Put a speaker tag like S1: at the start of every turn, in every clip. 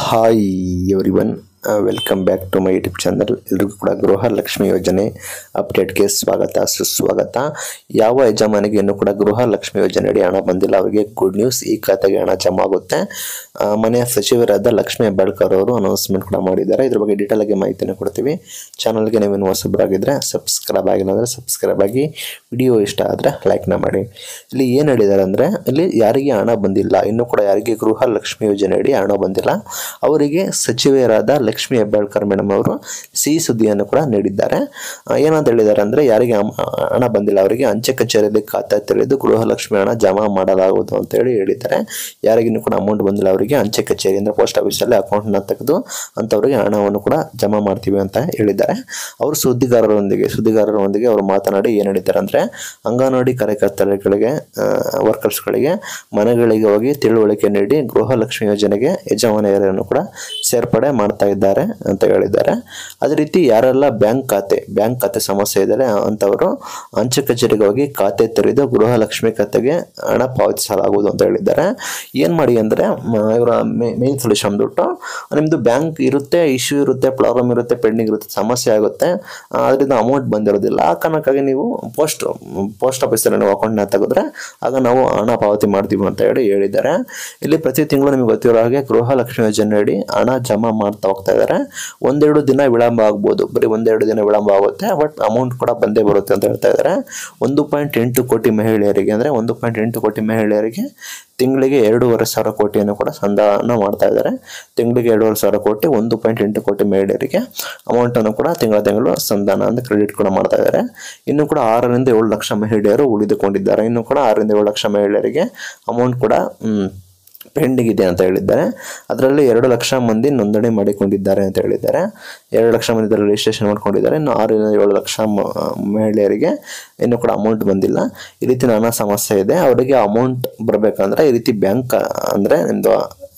S1: hi everyone welcome back to my YouTube channel ಎಲ್ರಿಗೂ ಕೂಡ ಗೃಹಲಕ್ಷ್ಮಿ ಯೋಜನೆ ಅಪ್ಡೇಟ್ಗೆ ಸ್ವಾಗತ ಸುಸ್ವಾಗತ ಯಾವ ಯಜಮಾನಿಗೆ ಇನ್ನೂ ಕೂಡ ಗೃಹಲಕ್ಷ್ಮಿ ಯೋಜನೆ ಅಡಿ ಹಣ ಬಂದಿಲ್ಲ ಅವರಿಗೆ ಗುಡ್ ನ್ಯೂಸ್ ಈ ಖಾತೆಗೆ ಹಣ ಜಮಾ ಆಗುತ್ತೆ ಆ, ಮನೆಯ ಸಚಿವರಾದ ಲಕ್ಷ್ಮೀ ಹೆಬ್ಬಾಳ್ಕರ್ ಅವರು ಅನೌನ್ಸ್ಮೆಂಟ್ ಕೂಡ ಮಾಡಿದ್ದಾರೆ ಇದ್ರ ಬಗ್ಗೆ ಡೀಟೇಲ್ ಆಗಿ ಮಾಹಿತಿನ ಕೊಡ್ತೀವಿ ಚಾನಲ್ಗೆ ನೀವೇನು ಹೊಸಬರಾಗಿದ್ದರೆ ಸಬ್ಸ್ಕ್ರೈಬ್ ಆಗಿಲ್ಲ ಅಂದರೆ ಸಬ್ಸ್ಕ್ರೈಬ್ ಆಗಿ ವಿಡಿಯೋ ಇಷ್ಟ ಆದರೆ ಲೈಕ್ನ ಮಾಡಿ ಇಲ್ಲಿ ಏನು ಹೇಳಿದ್ದಾರೆ ಅಂದರೆ ಇಲ್ಲಿ ಯಾರಿಗೆ ಹಣ ಬಂದಿಲ್ಲ ಇನ್ನೂ ಕೂಡ ಯಾರಿಗೆ ಗೃಹಲಕ್ಷ್ಮಿ ಯೋಜನೆ ಅಡಿ ಹಣ ಬಂದಿಲ್ಲ ಅವರಿಗೆ ಸಚಿವೆಯರಾದ ಲಕ್ಷ್ಮೀ ಹೆಬ್ಬಾಳ್ಕರ್ ಮೇಡಮ್ ಅವರು ಸಿಹಿ ಸುದ್ದಿಯನ್ನು ಕೂಡ ನೀಡಿದ್ದಾರೆ ಆ, ಏನಂತ ಹೇಳಿದ್ದಾರೆ ಅಂದರೆ ಯಾರಿಗೆ ಹಮ- ಹಣ ಬಂದಿಲ್ಲ ಅವರಿಗೆ ಅಂಚೆ ಕಚೇರಿಯಲ್ಲಿ ಖಾತೆ ತೆರೆದು ಗೃಹಲಕ್ಷ್ಮಿ ಹಣ ಜಮಾ ಮಾಡಲಾಗುವುದು ಅಂತ ಹೇಳಿ ಹೇಳಿದ್ದಾರೆ ಯಾರಿಗಿನ್ನೂ ಕೂಡ ಅಮೌಂಟ್ ಬಂದಿಲ್ಲ ಅವರಿಗೆ ಅಂಚೆ ಕಚೇರಿ ಅಂದರೆ ಪೋಸ್ಟ್ ಆಫೀಸಲ್ಲಿ ಅಕೌಂಟ್ನ ತೆಗೆದು ಅಂಥವ್ರಿಗೆ ಹಣವನ್ನು ಕೂಡ ಜಮಾ ಮಾಡ್ತೀವಿ ಅಂತ ಹೇಳಿದ್ದಾರೆ ಅವರು ಸುದ್ದಿಗಾರರೊಂದಿಗೆ ಸುದ್ದಿಗಾರರೊಂದಿಗೆ ಅವರು ಮಾತನಾಡಿ ಏನು ಹೇಳಿದ್ದಾರೆ ಅಂದರೆ ಅಂಗನವಾಡಿ ಕಾರ್ಯಕರ್ತರುಗಳಿಗೆ ವರ್ಕರ್ಸ್ಗಳಿಗೆ ಮನೆಗಳಿಗೆ ಹೋಗಿ ತಿಳುವಳಿಕೆ ನೀಡಿ ಗೃಹಲಕ್ಷ್ಮಿ ಯೋಜನೆಗೆ ಯಜಮಾನಿಯರನ್ನು ಕೂಡ ಸೇರ್ಪಡೆ ಮಾಡ್ತಾ ಇದ್ದಾರೆ ಅಂತ ಹೇಳಿದ್ದಾರೆ ಅದೇ ರೀತಿ ಯಾರೆಲ್ಲ ಬ್ಯಾಂಕ್ ಖಾತೆ ಬ್ಯಾಂಕ್ ಖಾತೆ ಸಮಸ್ಯೆ ಇದ್ದಾರೆ ಅಂಥವರು ಅಂಚೆ ಕಚೇರಿಗೆ ಹೋಗಿ ಖಾತೆ ತೆರೆದು ಗೃಹಲಕ್ಷ್ಮಿ ಖಾತೆಗೆ ಹಣ ಪಾವತಿಸಲಾಗುವುದು ಅಂತ ಹೇಳಿದ್ದಾರೆ ಏನು ಮಾಡಿ ಅಂದರೆ ಇವರ ಮೇನ್ ಸೊಲ್ಯೂಷನ್ ಅಂದ್ಬಿಟ್ಟು ನಿಮ್ಮದು ಬ್ಯಾಂಕ್ ಇರುತ್ತೆ ಇಶ್ಯೂ ಇರುತ್ತೆ ಪ್ರಾಬ್ಲಮ್ ಇರುತ್ತೆ ಪೆಂಡಿಂಗ್ ಇರುತ್ತೆ ಸಮಸ್ಯೆ ಆಗುತ್ತೆ ಆ, ಅದರಿಂದ ಅಮೌಂಟ್ ಬಂದಿರೋದಿಲ್ಲ ಆ ಕಾರಣಕ್ಕಾಗಿ ನೀವು ಪೋಸ್ಟ್ ಪೋಸ್ಟ್ ಆಫೀಸಲ್ಲಿ ನೀವು ಅಕೌಂಟ್ನ ತೆಗೆದ್ರೆ ಆಗ ನಾವು ಹಣ ಪಾವತಿ ಮಾಡ್ತೀವಿ ಅಂತ ಹೇಳಿ ಹೇಳಿದ್ದಾರೆ ಇಲ್ಲಿ ಪ್ರತಿ ತಿಂಗಳು ನಿಮಗೆ ಗೊತ್ತಿರೋ ಹಾಗೆ ಗೃಹಲಕ್ಷ್ಮಿ ಯೋಜನೆ ಅಡಿ ಹಣ ಜಮಾ ಮಾಡ್ತಾ ಹೋಗ್ತಾ ಇದ್ದಾರೆ ಒಂದೆರಡು ದಿನ ವಿಳಂಬ ಆಗ್ಬೋದು ಬರೀ ಒಂದೆರಡು ದಿನ ವಿಳಂಬ ಆಗುತ್ತೆ ಬಟ್ ಅಮೌಂಟ್ ಕೂಡ ಬಂದೇ ಬರುತ್ತೆ ಅಂತ ಹೇಳ್ತಾ ಇದ್ದಾರೆ ಒಂದು ಪಾಯಿಂಟ್ ಎಂಟು ಕೋಟಿ ಮಹಿಳೆಯರಿಗೆ ಅಂದರೆ ಒಂದು ಪಾಯಿಂಟ್ ಎಂಟು ಕೋಟಿ ಮಹಿಳೆಯರಿಗೆ ತಿಂಗಳಿಗೆ ಎರಡೂವರೆ ಸಾವಿರ ಕೋಟಿಯನ್ನು ಕೂಡ ಸಂಧಾನ ಮಾಡ್ತಾ ಇದ್ದಾರೆ ತಿಂಗಳಿಗೆ ಎರಡೂವರೆ ಸಾವಿರ ಕೋಟಿ ಒಂದು ಪಾಯಿಂಟ್ ಎಂಟು ಕೋಟಿ ಮಹಿಳೆಯರಿಗೆ ಅಮೌಂಟನ್ನು ಕೂಡ ತಿಂಗಳ ತಿಂಗಳು ಸಂಧಾನ ಅಂದರೆ ಕ್ರೆಡಿಟ್ ಕೂಡ ಮಾಡ್ತಾ ಇದ್ದಾರೆ ಇನ್ನು ಕೂಡ ಆರರಿಂದ ಏಳು ಲಕ್ಷ ಮಹಿಳೆಯರು ಉಳಿದುಕೊಂಡಿದ್ದಾರೆ ಇನ್ನು ಕೂಡ ಆರರಿಂದ ಏಳು ಲಕ್ಷ ಮಹಿಳೆಯರಿಗೆ ಅಮೌಂಟ್ ಕೂಡ ಮ್, ಪೆಂಡಿಂಗ್ ಇದೆ ಅಂತ ಹೇಳಿದ್ದಾರೆ ಅದರಲ್ಲಿ ಎರಡು ಲಕ್ಷ ಮಂದಿ ನೋಂದಣಿ ಮಾಡಿಕೊಂಡಿದ್ದಾರೆ ಅಂತ ಹೇಳಿದ್ದಾರೆ ಎರಡು ಲಕ್ಷ ಮಂದಿ ಇದರಲ್ಲಿ ರಿಜಿಸ್ಟ್ರೇಷನ್ ಮಾಡ್ಕೊಂಡಿದ್ದಾರೆ ಇನ್ನು ಆರರಿಂದ ಏಳು ಲಕ್ಷ ಮ- ಮಹಿಳೆಯರಿಗೆ ಇನ್ನೂ ಕೂಡ ಅಮೌಂಟ್ ಬಂದಿಲ್ಲ ಈ ರೀತಿ ನಾನಾ ಸಮಸ್ಯೆ ಇದೆ ಅವರಿಗೆ ಅಮೌಂಟ್ ಬರಬೇಕಂದ್ರೆ ಈ ರೀತಿ ಬ್ಯಾಂಕ್ ಅಂದರೆ ನಿಮ್ಮದು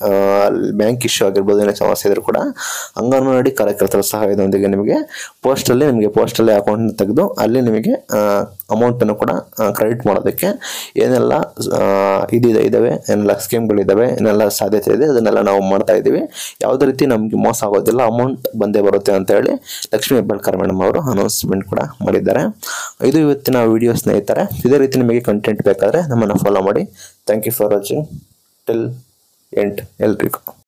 S1: ಬ್ಯಾಂಕ್ ಇಶ್ಯೂ ಆಗಿರ್ಬೋದು ಏನೋ ಸಮಸ್ಯೆ ಇದ್ರೂ ಕೂಡ ಅಂಗನವಾಡಿ ಕಾರ್ಯಕರ್ತರ ಸಹಾಯದೊಂದಿಗೆ ನಿಮಗೆ ಪೋಸ್ಟಲ್ಲಿ ನಿಮಗೆ ಪೋಸ್ಟಲ್ಲಿ ಅಕೌಂಟ್ನ ತೆಗೆದು ಅಲ್ಲಿ ನಿಮಗೆ ಅಮೌಂಟನ್ನು ಕೂಡ ಕ್ರೆಡಿಟ್ ಮಾಡೋದಕ್ಕೆ ಏನೆಲ್ಲ ಆ, ಇದಿದೆ ಇದ್ದಾವೆ ಏನೆಲ್ಲ ಸ್ಕೀಮ್ಗಳಿದ್ದಾವೆ ಏನೆಲ್ಲ ಸಾಧ್ಯತೆ ಇದೆ ಅದನ್ನೆಲ್ಲ ನಾವು ಮಾಡ್ತಾ ಇದ್ದೀವಿ ಯಾವುದೇ ರೀತಿ ನಮಗೆ ಮೋಸ ಆಗೋದಿಲ್ಲ ಅಮೌಂಟ್ ಬಂದೇ ಬರುತ್ತೆ ಅಂತ ಹೇಳಿ ಲಕ್ಷ್ಮೀ ಹೆಬ್ಬಾಳ್ಕರ್ ಮೇಡಮ್ ಅವರು ಅನೌನ್ಸ್ಮೆಂಟ್ ಕೂಡ ಮಾಡಿದ್ದಾರೆ ಇದು ಇವತ್ತಿನ ವಿಡಿಯೋ ಸ್ನೇಹಿತರೆ ಇದೇ ರೀತಿ ನಿಮಗೆ ಕಂಟೆಂಟ್ ಬೇಕಾದರೆ ನಮ್ಮನ್ನು ಫಾಲೋ ಮಾಡಿ thank you for watching till end ಎಲ್ರಿಗೂ